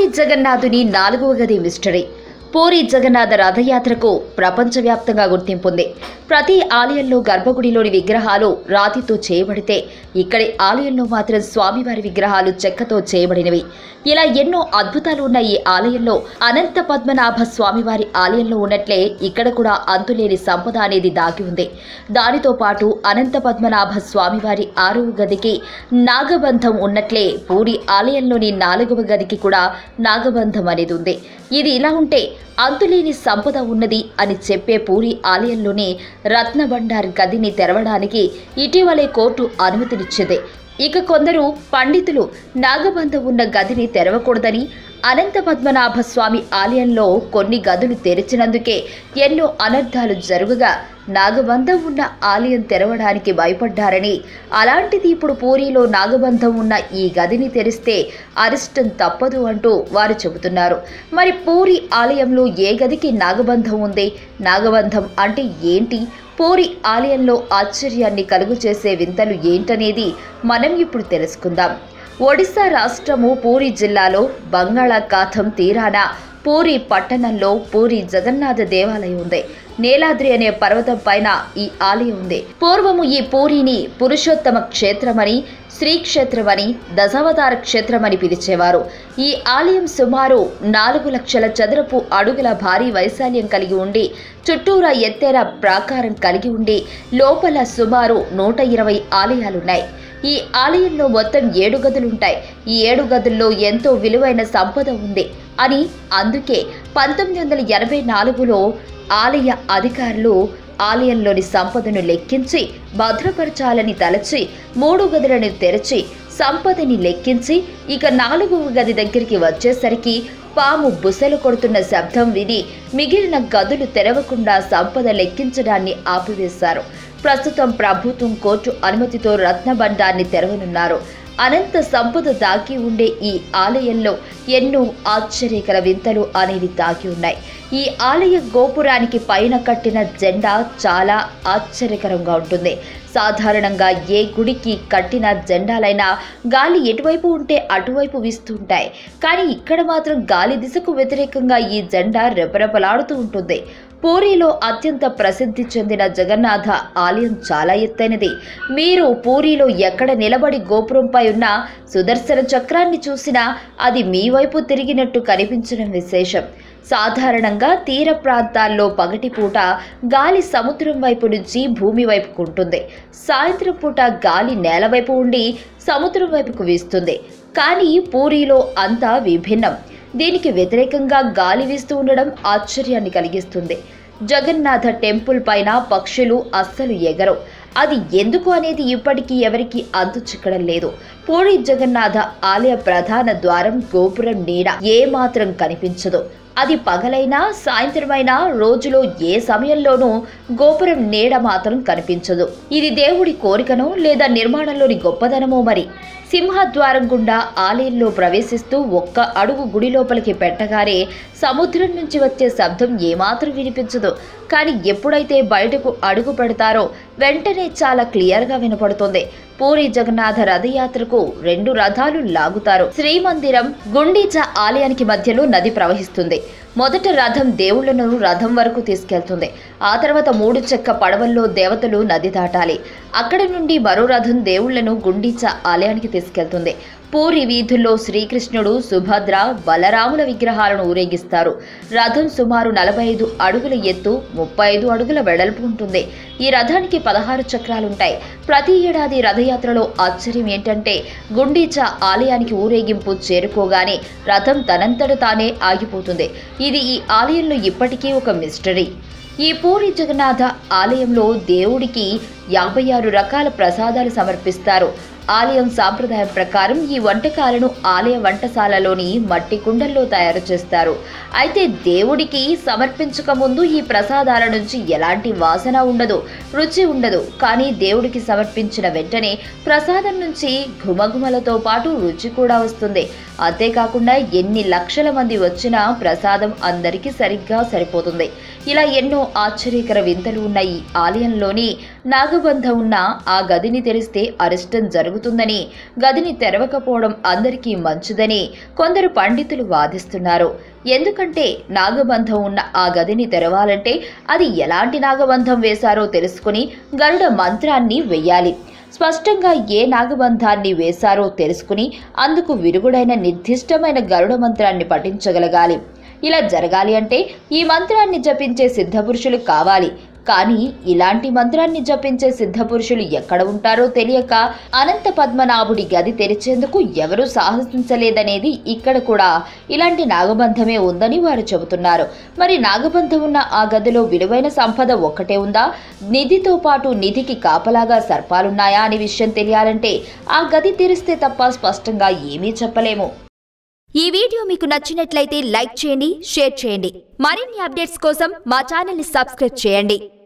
పూరి జగన్నాథుని నాలుగవ గది మిస్టరీ పూరి జగన్నాథ రథయాత్రకు ప్రపంచవ్యాప్తంగా గుర్తింపుంది ప్రతి ఆలయంలో గర్భగుడిలోని విగ్రహాలు రాతితో చేయబడితే ఇక్కడి ఆలయంలో మాత్రం స్వామివారి విగ్రహాలు చెక్కతో చేయబడినవి ఇలా ఎన్నో అద్భుతాలు ఉన్న ఈ ఆలయంలో అనంత పద్మనాభ స్వామివారి ఆలయంలో ఉన్నట్లే ఇక్కడ కూడా అంతులేని సంపద అనేది దాగి ఉంది దానితో పాటు అనంత పద్మనాభ స్వామివారి ఆరవ గదికి నాగబంధం ఉన్నట్లే పూరి ఆలయంలోని నాలుగవ గదికి కూడా నాగబంధం అనేది ఉంది ఇది ఇలా ఉంటే అంతులేని సంపద ఉన్నది అని చెప్పే పూరి ఆలయంలోని రత్నభండార్ గదిని తెరవడానికి ఇటీవలే కోర్టు అనుమతినిచ్చింది ఇక కొందరు పండితులు నాగబంధం ఉన్న గదిని తెరవకూడదని అనంత పద్మనాభ స్వామి ఆలయంలో కొన్ని గదులు తెరిచినందుకే ఎన్నో అనర్థాలు జరుగుగా నాగబంధం ఉన్న ఆలయం తెరవడానికి భయపడ్డారని అలాంటిది ఇప్పుడు పూరిలో నాగబంధం ఉన్న ఈ గదిని తెరిస్తే అరిష్టం తప్పదు అంటూ వారు చెబుతున్నారు మరి పూరి ఆలయంలో ఏ గదికి నాగబంధం ఉంది నాగబంధం అంటే ఏంటి పూరి ఆలయంలో ఆశ్చర్యాన్ని కలుగు చేసే వింతలు ఏంటనేది మనం ఇప్పుడు తెలుసుకుందాం ఒడిశా రాష్ట్రము పూరి జిల్లాలో బంగాళాఖాతం తీరాన పూరి పట్టణంలో పూరి జగన్నాథ దేవాలయం ఉంది నీలాద్రి అనే పర్వతం పైన ఈ ఆలయం ఉంది పూర్వము ఈ పూరిని పురుషోత్తమ క్షేత్రమని శ్రీక్షేత్రమని దశావతార క్షేత్రమని పిలిచేవారు ఈ ఆలయం సుమారు నాలుగు లక్షల చదరపు అడుగుల భారీ వైశాల్యం కలిగి ఉండి చుట్టూరా ఎత్తైన ప్రాకారం కలిగి ఉండి లోపల సుమారు నూట ఇరవై ఆలయాలున్నాయి ఈ ఆలయంలో మొత్తం ఏడు గదులుంటాయి ఈ ఏడు గదుల్లో ఎంతో విలువైన సంపద ఉంది అని అందుకే పంతొమ్మిది వందల ఎనభై నాలుగులో ఆలయ అధికారులు ఆలయంలోని సంపదను లెక్కించి భద్రపరచాలని తలచి మూడు గదులను తెరచి సంపదని లెక్కించి ఇక నాలుగవ గది దగ్గరికి వచ్చేసరికి పాము బుసలు కొడుతున్న శబ్దం విని మిగిలిన గదులు తెరవకుండా సంపద లెక్కించడాన్ని ఆపివేశారు ప్రస్తుతం ప్రభుత్వం కోర్టు అనుమతితో రత్నబండాన్ని తెరవనున్నారు అనంత సంపద దాగి ఉండే ఈ ఆలయంలో ఎన్నో ఆశ్చర్యకర వింతలు అనేవి దాగి ఉన్నాయి ఈ ఆలయ గోపురానికి పైన కట్టిన జెండా చాలా ఆశ్చర్యకరంగా ఉంటుంది సాధారణంగా ఏ గుడికి కట్టిన జెండాలైనా గాలి ఎటువైపు ఉంటే అటువైపు వీస్తుంటాయి కానీ ఇక్కడ మాత్రం గాలి దిశకు వ్యతిరేకంగా ఈ జెండా రెపరెపలాడుతూ ఉంటుంది పూరిలో అత్యంత ప్రసిద్ధి చెందిన జగన్నాథ ఆలయం చాలా ఎత్తైనది మీరు పూరిలో ఎక్కడ నిలబడి గోపురంపై ఉన్న సుదర్శన చక్రాన్ని చూసినా అది మీ వైపు తిరిగినట్టు కనిపించడం విశేషం సాధారణంగా తీర ప్రాంతాల్లో పగటిపూట గాలి సముద్రం వైపు నుంచి భూమి వైపుకు ఉంటుంది సాయంత్రం పూట గాలి నేల వైపు ఉండి సముద్రం వైపుకు వీస్తుంది కానీ పూరిలో అంతా విభిన్నం దీనికి వ్యతిరేకంగా గాలి వీస్తూ ఉండడం ఆశ్చర్యాన్ని కలిగిస్తుంది జగన్నాథ టెంపుల్ పైన పక్షులు అస్సలు ఎగరవు అది ఎందుకు అనేది ఇప్పటికీ ఎవరికి అంతు చిక్కడం లేదు పూరి జగన్నాథ ఆలయ ప్రధాన ద్వారం గోపురం నీడ ఏ మాత్రం కనిపించదు అది పగలైనా సాయంత్రమైనా రోజులో ఏ సమయంలోనూ గోపురం నీడ మాత్రం కనిపించదు ఇది దేవుడి కోరికనో లేదా నిర్మాణంలోని గొప్పదనమో మరి సింహద్వారం గుండా ఆలయంలో ప్రవేశిస్తూ ఒక్క అడుగు గుడి లోపలికి పెట్టగానే సముద్రం నుంచి వచ్చే శబ్దం ఏమాత్రం వినిపించదు కానీ ఎప్పుడైతే బయటకు అడుగు పెడతారో వెంటనే చాలా క్లియర్గా వినపడుతుంది పూరి జగన్నాథ రథయాత్రకు రెండు రథాలు లాగుతారు శ్రీమందిరం గుండీచ ఆలయానికి మధ్యలో నది ప్రవహిస్తుంది మొదట రథం దేవుళ్లను రథం వరకు తీసుకెళ్తుంది ఆ తర్వాత మూడు చెక్క పడవల్లో దేవతలు నది దాటాలి అక్కడి నుండి మరో రథం దేవుళ్లను గుండీచ ఆలయానికి తీసుకెళ్తుంది పూరి వీధుల్లో శ్రీకృష్ణుడు సుభద్ర బలరాముల విగ్రహాలను ఊరేగిస్తారు రథం సుమారు నలభై ఐదు అడుగుల ఎత్తు ముప్పై ఐదు అడుగుల వెడల్పు ఉంటుంది ఈ రథానికి పదహారు చక్రాలుంటాయి ప్రతి ఏడాది రథయాత్రలో ఆశ్చర్యం ఏంటంటే గుండీచ ఆలయానికి ఊరేగింపు చేరుకోగానే రథం తనంతట తానే ఆగిపోతుంది ఇది ఈ ఆలయంలో ఇప్పటికీ ఒక మిస్టరీ ఈ పూరి జగన్నాథ ఆలయంలో దేవుడికి యాభై ఆరు రకాల ప్రసాదాలు సమర్పిస్తారు ఆలయం సాంప్రదాయం ప్రకారం ఈ వంటకాలను ఆలయ వంటశాలలోని మట్టి కుండల్లో తయారు చేస్తారు అయితే దేవుడికి సమర్పించక ముందు ఈ ప్రసాదాల నుంచి ఎలాంటి వాసన ఉండదు రుచి ఉండదు కానీ దేవుడికి సమర్పించిన వెంటనే ప్రసాదం నుంచి ఘుమఘుమలతో పాటు రుచి కూడా వస్తుంది అంతేకాకుండా ఎన్ని లక్షల మంది వచ్చినా ప్రసాదం అందరికీ సరిగ్గా సరిపోతుంది ఇలా ఎన్నో ఆశ్చర్యకర వింతలు ఉన్న ఈ ఆలయంలోని నాగబంధ ఉన్న ఆ గదిని తెరిస్తే అరిష్టం జరుగుతుంది జరుగుతుందని గదిని తెరవకపోవడం అందరికీ మంచిదని కొందరు పండితులు వాదిస్తున్నారు ఎందుకంటే నాగబంధం ఉన్న ఆ గదిని తెరవాలంటే అది ఎలాంటి నాగబంధం వేశారో తెలుసుకుని గరుడ మంత్రాన్ని వెయ్యాలి స్పష్టంగా ఏ నాగబంధాన్ని వేశారో తెలుసుకుని అందుకు విరుగుడైన నిర్దిష్టమైన గరుడ మంత్రాన్ని పఠించగలగాలి ఇలా జరగాలి అంటే ఈ మంత్రాన్ని జపించే సిద్ధపురుషులు కావాలి కానీ ఇలాంటి మంత్రాన్ని జపించే సిద్ధపురుషులు ఎక్కడ ఉంటారో తెలియక అనంత పద్మనాభుడి గది తెరిచేందుకు ఎవరూ సాహసించలేదనేది ఇక్కడ కూడా ఇలాంటి నాగబంధమే ఉందని వారు చెబుతున్నారు మరి నాగబంధం ఉన్న ఆ గదిలో విలువైన సంపద ఒక్కటే ఉందా నిధితో పాటు నిధికి కాపలాగా సర్పాలున్నాయా అనే విషయం తెలియాలంటే ఆ గది తెరిస్తే తప్ప స్పష్టంగా ఏమీ చెప్పలేము ఈ వీడియో మీకు నచ్చినట్లయితే లైక్ చేయండి షేర్ చేయండి మరిన్ని అప్డేట్స్ కోసం మా ఛానల్ని సబ్స్క్రైబ్ చేయండి